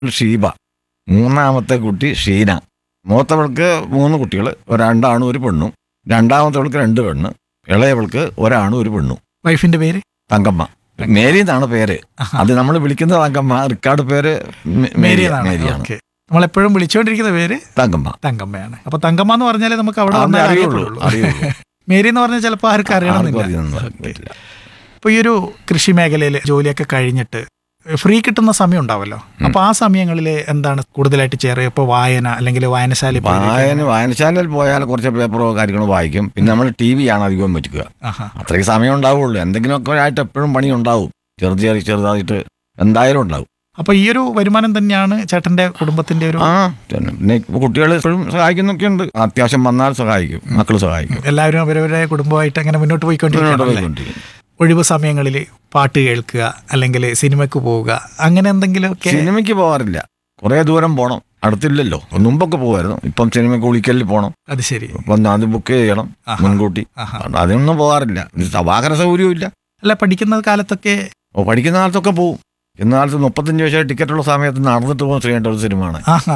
ഷീബ മൂന്നാമത്തെ കുട്ടി ഷീന മൂത്തവൾക്ക് മൂന്ന് കുട്ടികൾ രണ്ടാണും ഒരു പെണ്ണും രണ്ടാമത്തവൾക്ക് രണ്ട് പെണ്ണ് ഇളയവൾക്ക് ഒരാണും ഒരു പെണ്ണും വൈഫിന്റെ പേര് തങ്കമ്മ മേരി എന്നാണ് പേര് ആഹാ. അത് നമ്മൾ വിളിക്കുന്നത് തങ്കമ്മ റിക്കാർഡ് പേര് മേ- മേരി മേരിയെന്നാണ് മേരിയാണ് ഓക്കെ നമ്മളെപ്പോഴും വിളിച്ചുകൊണ്ടിരിക്കുന്ന പേര് തങ്കമ്മ തങ്കമ്മയാണ് അപ്പൊ തങ്കമ്മ എന്ന് പറഞ്ഞാലേ നമുക്ക് അവിടെ അതേ വന്നേ അറിയുള്ളൂ അറിയപ്പെടുള്ളൂ അറിയുള്ളൂ മേരി എന്ന് പറഞ്ഞാൽ ചിലപ്പോൾ ആർക്കും ആർക്കും അറിയണമെന്നില്ല അറിയുന്നൊന്നും ഓക്കെ. പറ്റില്ല. ഇപ്പൊ ഈ ഒരു കൃഷി മേഖലയിൽ ജോലിയൊക്കെ കഴിഞ്ഞിട്ട് ഫ്രീ കിട്ടുന്ന സമയം ഉണ്ടാവല്ലോ അപ്പൊ ആ സമയങ്ങളിൽ എന്താണ് കൂടുതലായിട്ട് ചെയ്യാറ് ഇപ്പൊ വായന അല്ലെങ്കിൽ വായനശാല വായന വായനശാലയിൽ പോയാൽ കുറച്ച് പേപ്പറോ കാര്യങ്ങളോ വായിക്കും പിന്നെ നമ്മൾ ടി വി ആണ് അധികം വെക്കുക അത്രയും സമയം ഉണ്ടാവുള്ളൂ എന്തെങ്കിലുമൊക്കെ ആയിട്ട് എപ്പോഴും പണി ഉണ്ടാവും ചെറുത് ചെറിയ ചെറുതായിട്ട് എന്തായാലും ഉണ്ടാവും അപ്പൊ ഈ ഒരു വരുമാനം തന്നെയാണ് ചേട്ടന്റെ കുടുംബത്തിന്റെ ഒരു ആ തന്നെ. പിന്നെ കുട്ടികൾ എപ്പോഴും സഹായിക്കുന്നൊക്കെ ഉണ്ട് അത്യാവശ്യം വന്നാൽ സഹായിക്കും മക്കൾ സഹായിക്കും എല്ലാവരും അവരവരുടെ കുടുംബമായിട്ട് അങ്ങനെ മുന്നോട്ട് മുന്നോട്ട് പോയിക്കൊണ്ടിരിക്കുകയാണ് അല്ലേ? പോയിക്കൊണ്ടിരിക്കും ഒഴിവ് സമയങ്ങളിൽ പാട്ട് കേൾക്കുക അല്ലെങ്കിൽ സിനിമയ്ക്ക് പോവുക അങ്ങനെ എന്തെങ്കിലുമൊക്കെ സിനിമയ്ക്ക് പോകാറില്ല കുറേ ദൂരം പോകണം അടുത്തില്ലല്ലോ മുമ്പൊക്കെ പോകുമായിരുന്നു ഇപ്പം സിനിമയ്ക്ക് ഉളിക്കലിൽ പോകണം അത് ശരി അപ്പം അത് ബുക്ക് ചെയ്യണം ആഹാ. മുൻകൂട്ടി ആഹാ. അതിനൊന്നും പോകാറില്ല വാഹന സൗകര്യവും ഇല്ല അല്ല പഠിക്കുന്ന കാലത്തൊക്കെ ഓ പഠിക്കുന്ന കാലത്തൊക്കെ പോവും ഇന്ന കാലത്ത് മുപ്പത്തഞ്ച് വയസ്സായി ടിക്കറ്റുള്ള സമയത്ത് നടന്നിട്ട് പോകാൻ ചെയ്യേണ്ട ഒരു സിനിമയാണ് ആഹാ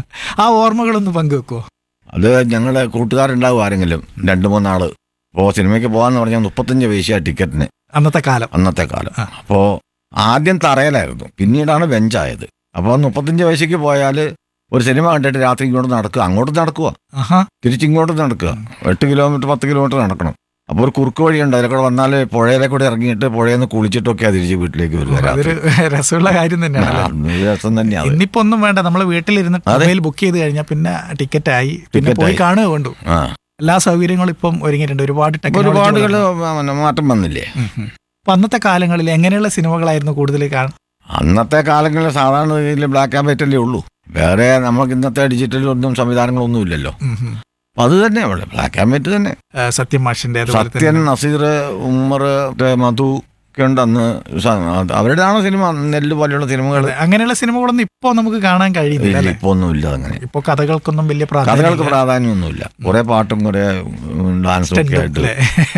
ആ ഓർമ്മകളൊന്ന് പങ്കുവെക്കോ അത് ഞങ്ങളുടെ കൂട്ടുകാരുണ്ടാവും ആരെങ്കിലും രണ്ട് മൂന്നാള് ഇപ്പോൾ സിനിമയ്ക്ക് പോകാന്ന് പറഞ്ഞാൽ മുപ്പത്തഞ്ച് പൈസ ടിക്കറ്റിന് അന്നത്തെ കാലം അന്നത്തെ കാലം ആ. അപ്പോൾ ആദ്യം തറയിലായിരുന്നു പിന്നീടാണ് ബെഞ്ചായത് അപ്പോൾ മുപ്പത്തഞ്ച് വയസ്സേക്ക് പോയാൽ ഒരു സിനിമ കണ്ടിട്ട് രാത്രി ഇങ്ങോട്ട് നടക്കുക അങ്ങോട്ട് നടക്കുക ആഹാ തിരിച്ചിങ്ങോട്ട് നടക്കുക എട്ട് കിലോമീറ്റർ പത്ത് കിലോമീറ്റർ നടക്കണം അപ്പോൾ ഒരു കുറുക്ക് വഴിയുണ്ട് അതിലെ കൂടെ വന്നാൽ പുഴയിലെ കൂടെ ഇറങ്ങിയിട്ട് പുഴയിൽ നിന്ന് കുളിച്ചിട്ടൊക്കെയാണ് തിരിച്ച് വീട്ടിലേക്ക് വരിക അതൊരു രാത്രി രസമുള്ള കാര്യം തന്നെയാണ് ആ, ഒരു രസം തന്നെയാണ് ഇന്നിപ്പോ ഒന്നും വേണ്ട നമ്മൾ വീട്ടിലിരുന്ന് അതെ. മൊബൈൽ ബുക്ക് ചെയ്ത് കഴിഞ്ഞാൽ പിന്നെ ടിക്കറ്റ് ആയി പിന്നെ ടിക്കറ്റ് പോയി ആയി. കാണുക കൊണ്ടു ആ എല്ലാ സൗകര്യങ്ങളും ഇപ്പം ഒരുങ്ങിയിട്ടുണ്ട് ഒരുപാട് technology ഒരുപാട് വളർന്നു. മാറ്റം വന്നില്ലേ ഉം, ഉം. അപ്പൊ അന്നത്തെ കാലങ്ങളിൽ എങ്ങനെയുള്ള സിനിമകളായിരുന്നു കൂടുതൽ കാണാൻ അന്നത്തെ കാലങ്ങളിൽ സാധാരണ രീതിയിൽ ബ്ലാക്ക് ആൻഡ് വൈറ്റ് അല്ലേ ഉള്ളൂ വേറെ നമുക്ക് ഇന്നത്തെ ഡിജിറ്റൽ ഒന്നും സംവിധാനങ്ങളൊന്നും ഇല്ലല്ലോ ഉം, ഉം. അപ്പൊ അത് തന്നെ അവിടെ ബ്ലാക്ക് ആൻഡ് വൈറ്റ് തന്നെ ആ, സത്യം മാഷിന്റെ അതുപോലെ സത്യൻ തന്നെ നസീർ ഉമ്മർ മറ്റേ മധു ഒക്കെ ഉണ്ട് അന്ന് സ- അത് അവരുടെയാണ് സിനിമ നെല്ല് പോലെയുള്ള സിനിമകൾ അതെ, അങ്ങനെയുള്ള സിനിമകളൊന്നും ഇപ്പൊ നമുക്ക് കാണാൻ കഴിയുന്നില്ല അല്ലെ ഇപ്പൊ ഒന്നും ഇല്ല അങ്ങനെ ഇപ്പൊ കഥകൾക്കൊന്നും വലിയ കഥകൾക്ക് പ്രാധാന്യം പ്രാധാന്യമൊന്നുമില്ല കുറെ പാട്ടും കുറെ ഡാൻസും ഒക്കെ ആയിട്ട് അല്ലേ?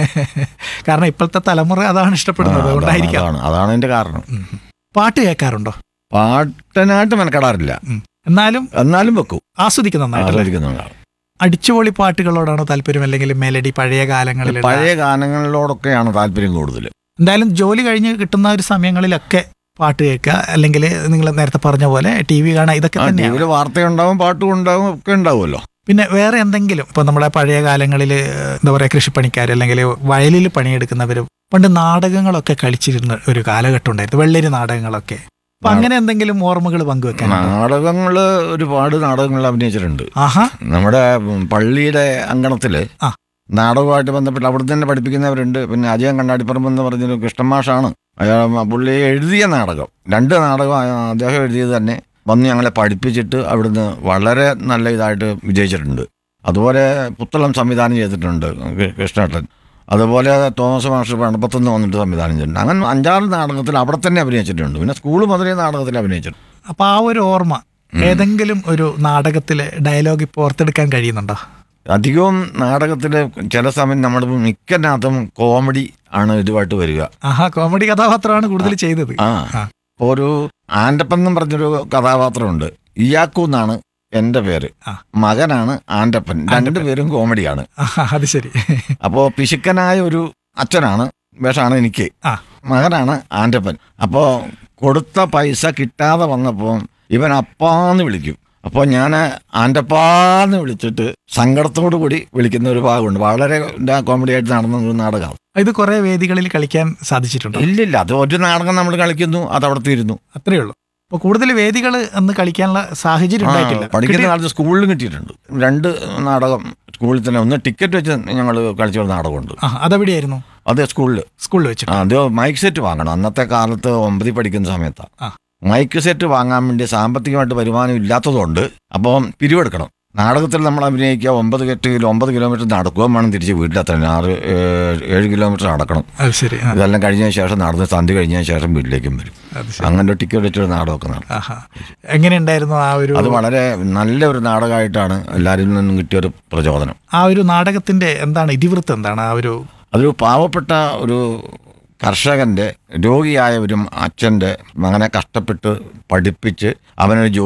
കാരണം ഇപ്പോഴത്തെ തലമുറ അതാണ് ആ, ഇഷ്ടപ്പെടുന്നത് അതാണ് അതുകൊണ്ടായിരിക്കാം അതാണ് അതാണ് അതിന്റെ കാരണം ഉം, ഉം. പാട്ട് കേൾക്കാറുണ്ടോ പാട്ടിനായിട്ട് മെനക്കെടാറില്ല എന്നാലും എന്നാലും വെക്കും ആസ്വദിക്കുന്ന നന്നായിട്ട് ആസ്വദിക്കുന്നുണ്ടാവും അടിച്ചുപൊളി പാട്ടുകളോടാണോ താല്പര്യം അല്ലെങ്കിൽ മെലഡി പഴയ കാലങ്ങളിൽ പഴയ ഗാനങ്ങളിലോടൊക്കെയാണ് താല്പര്യം കൂടുതൽ എന്തായാലും ജോലി കഴിഞ്ഞ് കിട്ടുന്ന ഒരു സമയങ്ങളിലൊക്കെ പാട്ട് കേൾക്കുക അല്ലെങ്കിൽ നിങ്ങൾ നേരത്തെ പറഞ്ഞ പോലെ ടി വി കാണുക ഇതൊക്കെ ടി തന്നെയാണ് വിയിൽ വാർത്തയുണ്ടാവും പാട്ടും ഉണ്ടാവും ഒക്കെ ഉണ്ടാവുമല്ലോ പിന്നെ വേറെ എന്തെങ്കിലും ഇപ്പൊ നമ്മുടെ പഴയ കാലങ്ങളിൽ എന്താ പറയാ കൃഷിപ്പണിക്കാർ അല്ലെങ്കിൽ വയലിൽ പണിയെടുക്കുന്നവർ പണ്ട് നാടകങ്ങളൊക്കെ കളിച്ചിരുന്ന ഒരു കാലഘട്ടം ഉണ്ടായിരുന്നു വെള്ളരി നാടകങ്ങളൊക്കെ അപ്പൊ അങ്ങനെ എന്തെങ്കിലും ഓർമ്മകൾ പങ്കുവെക്കാൻ നാടകങ്ങള് ഒരുപാട് നാടകങ്ങൾ അഭിനയിച്ചിട്ടുണ്ട് ആഹാ നമ്മുടെ ഉം, പള്ളിയുടെ അങ്കണത്തില് ആ. നാടകമായിട്ട് ബന്ധപ്പെട്ട് അവിടെ തന്നെ പഠിപ്പിക്കുന്നവരുണ്ട് പിന്നെ അജയൻ കണ്ണാടിപ്പറമ്പ് എന്ന് പറഞ്ഞൊരു കൃഷ്ണമാഷാണ് അയാൾ പുള്ളി എഴുതിയ നാടകം രണ്ട് നാടകം ആ- അദ്ദേഹം എഴുതിയത് തന്നെ വന്ന് ഞങ്ങളെ പഠിപ്പിച്ചിട്ട് അവിടുന്ന് വളരെ നല്ല ഇതായിട്ട് വിജയിച്ചിട്ടുണ്ട് അതുപോലെ പുത്തളം സംവിധാനം ചെയ്തിട്ടുണ്ട് കൃ- കൃഷ്ണേട്ടൻ അതുപോലെ തോമസ് മാസ്റ്റർ പണപ്പത്തുനിന്ന് വന്നിട്ട് സംവിധാനം ചെയ്തിട്ടുണ്ട് അങ്ങനെ അഞ്ചാറ് നാടകത്തിൽ അവിടെ തന്നെ അഭിനയിച്ചിട്ടുണ്ട് പിന്നെ സ്കൂൾ മുതലേ നാടകത്തിൽ അഭിനയിച്ചിട്ടുണ്ട് അപ്പൊ ആ ഒരു ഓർമ്മ ഏതെങ്കിലും ഒരു നാടകത്തിലെ ഡയലോഗ് ഇപ്പോൾ ഓർത്തെടുക്കാൻ കഴിയുന്നുണ്ടോ അധികവും നാടകത്തിൽ ചില സമയം നമ്മുടെ മിക്കതിനകത്തും കോമഡി ആണ് ഇതുമായിട്ട് വരിക ആഹാ കോമഡി കഥാപാത്രമാണ് കൂടുതൽ ചെയ്തത് ആ ആ. ഇപ്പൊ ഒരു ആൻറ്റപ്പൻ എന്നും പറഞ്ഞൊരു കഥാപാത്രമുണ്ട് ഇയാക്കു എന്നാണ് എൻ്റെ പേര് ആ. മകനാണ് ആൻറ്റപ്പൻ രണ്ടുപേരും കോമഡിയാണ് ആഹാ, അത് ശരി അപ്പോൾ പിശുക്കനായ ഒരു അച്ഛനാണ് വേഷമാണ് എനിക്ക് ആ. മകനാണ് ആൻറ്റപ്പൻ അപ്പോൾ കൊടുത്ത പൈസ കിട്ടാതെ വന്നപ്പോൾ ഇവൻ അപ്പാന്ന് വിളിക്കും അപ്പോൾ ഞാൻ ആൻറ്റപ്പാന്ന് വിളിച്ചിട്ട് സങ്കടത്തോടു കൂടി വിളിക്കുന്ന ഒരു ഭാഗമുണ്ട് വളരെ കോമഡി ആയിട്ട് നടന്ന ഒരു നാടകമാണ് ഇത് കുറെ വേദികളിൽ കളിക്കാൻ സാധിച്ചിട്ടുണ്ടോ ഇല്ലില്ല അത് ഒരു നാടകം നമ്മൾ കളിക്കുന്നു അത് അവിടെ തീരുന്നു അത്രേ ഉള്ളൂ അപ്പൊ കൂടുതൽ വേദികൾ അന്ന് കളിക്കാനുള്ള സാഹചര്യം ആ, ഉണ്ടായിട്ടില്ല പഠിക്കുന്ന കിട്ടി- കാലത്ത് സ്കൂളിലും കിട്ടിയിട്ടുണ്ട് രണ്ട് നാടകം സ്കൂളിൽ തന്നെ ഒന്ന് ടിക്കറ്റ് വെച്ച് ഞങ്ങൾ കളിച്ച ഒരു നാടകമുണ്ട് ആ, അതെവിടെയായിരുന്നു അത് സ്കൂളിൽ സ്കൂളിൽ വെച്ചിട്ട് അത് മൈക്ക് സെറ്റ് വാങ്ങണം അന്നത്തെ കാലത്ത് ഒമ്പതിൽ പഠിക്കുന്ന സമയത്താണ് ആ. മൈക്ക് സെറ്റ് വാങ്ങാൻ വേണ്ടി സാമ്പത്തികമായിട്ട് വരുമാനം ഇല്ലാത്തതുകൊണ്ട് അപ്പം പിരിവെടുക്കണം നാടകത്തിൽ നമ്മൾ അഭിനയിക്കുക ഒമ്പത് എട്ട് കിലോ ഒമ്പത് കിലോമീറ്റർ നടക്കുകയും വേണം തിരിച്ച് വീട്ടിലെത്താൻ ആറ് ഏഴ് ഏഴ് കിലോമീറ്റർ നടക്കണം അത് ശരി ആ, ഇതെല്ലാം കഴിഞ്ഞതിന് ശേഷം നടന്ന് സന്ധ്യ കഴിഞ്ഞതിന് ശേഷം വീട്ടിലേക്കും വരും അത് ശരി അങ്ങനെ ഒരു ടിക്കറ്റ് വെച്ചൊരു നാടകമൊക്കെ നടക്കും ആഹാ എങ്ങനെയുണ്ടായിരുന്നു ആ ഒരു അത് വളരെ നല്ല ഒരു നാടകമായിട്ടാണ് എല്ലാവരിൽ നിന്നും കിട്ടിയൊരു പ്രചോദനം ആ ഒരു നാടകത്തിന്റെ എന്താണ് ഇതിവൃത്തം എന്താണ് ആ ഒരു അതൊരു പാവപ്പെട്ട ഒരു കർഷകന്റെ രോഗിയായ ഒരു അച്ഛന്റെ മകനെ കഷ്ടപ്പെട്ട് പഠിപ്പിച്ച് അവനൊരു ജോലി